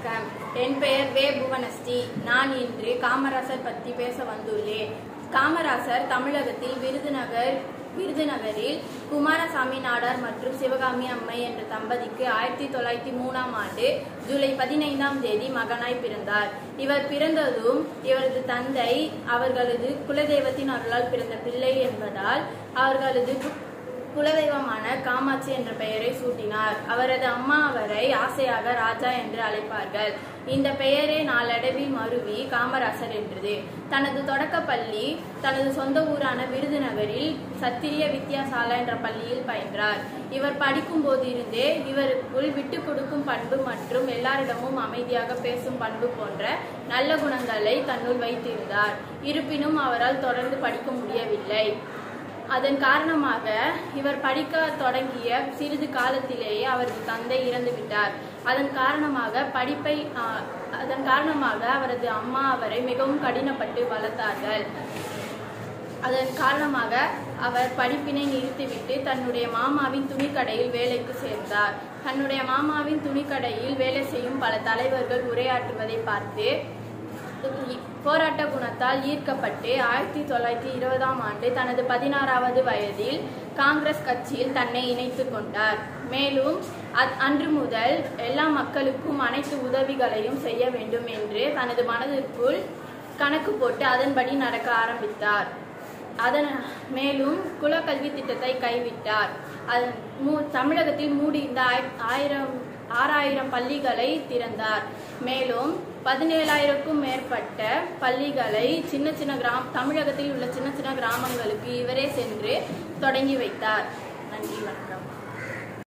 வணக்கம் என் பெயர் வே புவனஸ்ரீ நான் இன்று காமராசர் பற்றி பேச வந்துள்ளேன் காமராசர் தமிழகத்தில் விருதுநகர் விருதுநகரில் குமாரசாமி நாடார் மற்றும் சிவகாமி அம்மை என்ற தம்பதிக்கு ஆயிரத்தி தொள்ளாயிரத்தி மூணாம் ஆண்டு ஜூலை பதினைந்தாம் தேதி மகனாய் பிறந்தார் இவர் பிறந்ததும் இவரது தந்தை அவர்களது குலதெய்வத்தின் அருளால் பிறந்த பிள்ளை என்பதால் அவர்களது கு- குலதெய்வமான காமாட்சி என்ற பெயரை சூட்டினார் அவரது அம்மா அவரை ஆசையாக ராஜா என்று அழைப்பார்கள் இந்த பெயரே நாளடைவில் மருவி காமராசர் என்றது தனது தொடக்கப் பள்ளி தனது சொந்த ஊரான விருதுநகரில் சத்திரிய வித்யாசாலா என்ற பள்ளியில் பயின்றார் இவர் படிக்கும் போதிருந்தே இவருக்குள் விட்டு கொடுக்கும் பண்பு மற்றும் எல்லாரிடமும் அமைதியாக பேசும் பண்பு போன்ற நல்ல குணங்களை தன்னுள் வைத்திருந்தார் இருப்பினும் அவரால் தொடர்ந்து படிக்க முடியவில்லை அதன் காரணமாக இவர் படிக்க தொடங்கிய சிறிது காலத்திலேயே அவரது தந்தை இறந்துவிட்டார் அதன் காரணமாக படிப்பை ஆ, அதன் காரணமாக அவரது அம்மா அவரை மிகவும் கடினப்பட்டு வளர்த்தார்கள் அதன் காரணமாக அவர் படிப்பினை நிறுத்திவிட்டு தன்னுடைய மாமாவின் துணிக்கடையில் வேலைக்கு சேர்ந்தார் தன்னுடைய மாமாவின் துணிக்கடையில் வேலை செய்யும் பல தலைவர்கள் உரையாற்றுவதை பார்த்து போராட்ட குணத்தால் ஈர்க்கப்பட்டு ஆயிரத்தி தொள்ளாயிரத்தி இருபதாம் ஆண்டு தனது பதினாறாவது வயதில் காங்கிரஸ் கட்சியில் தன்னை இணைத்துக் கொண்டார் மேலும் அத்- அன்று முதல் எல்லா மக்களுக்கும் அனைத்து உதவிகளையும் செய்ய வேண்டும் என்று தனது மனதிற்குள் கணக்கு போட்டு அதன்படி நடக்க ஆரம்பித்தார் அதன் மேலும் குலக்கல்வி திட்டத்தை கைவிட்டார் அதன் மூ தமிழகத்தில் மூடியிருந்த ஆய்- ஆயிரம் ஆறாயிரம் பள்ளிகளை திறந்தார் மேலும் பதினேழாயிரக்கும் மேற்பட்ட பள்ளிகளை சின்ன சின்ன கிராம தமிழகத்தில் உள்ள சின்ன சின்ன கிராமங்களுக்கு இவரே சென்று தொடங்கி வைத்தார் நன்றி வணக்கம்